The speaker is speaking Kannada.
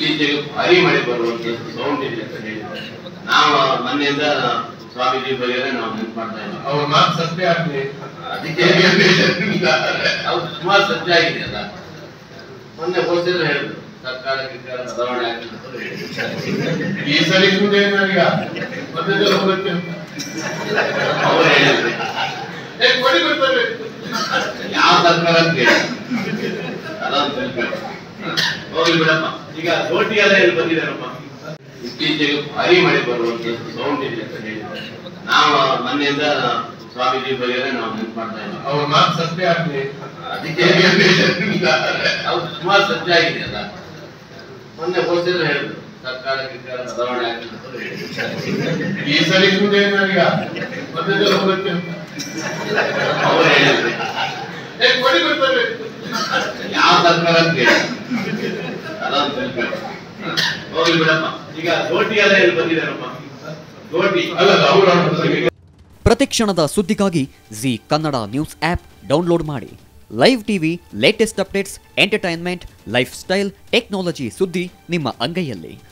ಇತ್ತೀಚೆಗೆ ಭಾರಿ ಮಳೆ ಬರುವಂತದ್ದು ಸೌಂಡ್ ಇದೆ ಅಂತ ಹೇಳಿದ್ದಾರೆ ನಾವು ಮೊನ್ನೆಯಿಂದ ಸ್ವಾಮೀಜಿ ಬಗ್ಗೆ ನಾವು ನೆನ್ಪು ಮಾಡ್ತಾ ಇದ್ದೀವಿ ಅವ್ರ ಮಾತು ಸತ್ಯ ಆಗ್ಲಿ ಅದಕ್ಕೆ ಅವ್ರು ಸುಮಾರು ಸಜ್ಜಾಗಿದೆ ಅಲ್ಲ ಮೊನ್ನೆ ಹೋಲ್ಸಿದ್ರೆ ಹೇಳಿದ್ರು ಸರ್ಕಾರ ಗಿರ್ಕಾರ ಬದಲಾವಣೆ ಆಗ್ತದೆ ಅಂತ ಹೇಳಿದ್ರು. ಈ ಸರಿ ಕೂಡಲೇ ನನಗ ಮಧ್ಯದಲ್ಲಿ ಹೋಗುತ್ತೆ ಅಂತ ಅವ್ರು ಹೇಳಿದ್ರು ಏ, ಕೊಡಿ ಬರ್ತಾರೆ ಯಾವ ಸರ್ಕಾರ ಅಂತ ಹೇಳಿ ಅದೊಂದು ತಿಳ್ಕೊಳ್ಳಿ. ಹೋಗ್ಲಿ ಬಿಡಪ್ಪ ಈಗ ರೋಟಿ ಎಲ್ಲ ಎಲ್ಲಿ ಬಂದಿದ್ದಾರಪ್ಪ ಇತ್ತೀಚೆಗೆ ಭಾರಿ ಮಳೆ ಬರುವಂತದ್ದು ಸೌಂಡ್ ಇದೆ ಅಂತ ಹೇಳಿದ್ದಾರೆ ನಾವು ಮೊನ್ನೆಯಿಂದ ಸ್ವಾಮೀಜಿ ಬಗ್ಗೆ ನಾವು ನೆನ್ಪು ಮಾಡ್ತಾ ಇದ್ದೀವಿ ಅವ್ರ ಮಾತು ಸತ್ಯ ಆಗ್ಲಿ ಅದಕ್ಕೆ ಅವ್ರು ಸುಮಾರು ಸಜ್ಜಾಗಿದೆ ಅಲ್ಲ ಮೊನ್ನೆ ಹೋಲ್ಸಿದ್ರೆ ಹೇಳಿದ್ರು ಸರ್ಕಾರ ಗಿರ್ಕಾರ ಬದಲಾವಣೆ ಆಗ್ತದೆ ಅಂತ ಹೇಳಿದ್ರು. ಈ ಸರಿ ಕೂಡಲೇ ನನಗ ಮಧ್ಯದಲ್ಲಿ ಹೋಗುತ್ತೆ ಅಂತ ಅವ್ರು ಹೇಳಿದ್ರು ಏ, ಕೊಡಿ ಬರ್ತಾರೆ ಯಾವ ಸರ್ಕಾರ ಅಂತ ಹೇಳಿ ಅದೊಂದು ತಿಳ್ಕೊಳ್ಳಿ. ಹೋಗ್ಲಿ ಬಿಡಪ್ಪ ಈಗ ರೋಟಿ ಎಲ್ಲ ಎಲ್ಲಿ ಬಂದಿದ್ದಾರಪ್ಪ ರೋಟಿ ಅಲ್ಲ ಅವ್ರ ಪ್ರತಿಕ್ಷಣದ ಸುದ್ದಿಗಾಗಿ Zee Kannada news app download ಮಾಡಿ live TV latest updates entertainment lifestyle technology ಸುದ್ದಿ ನಿಮ್ಮ ಅಂಗೈಯಲ್ಲಿ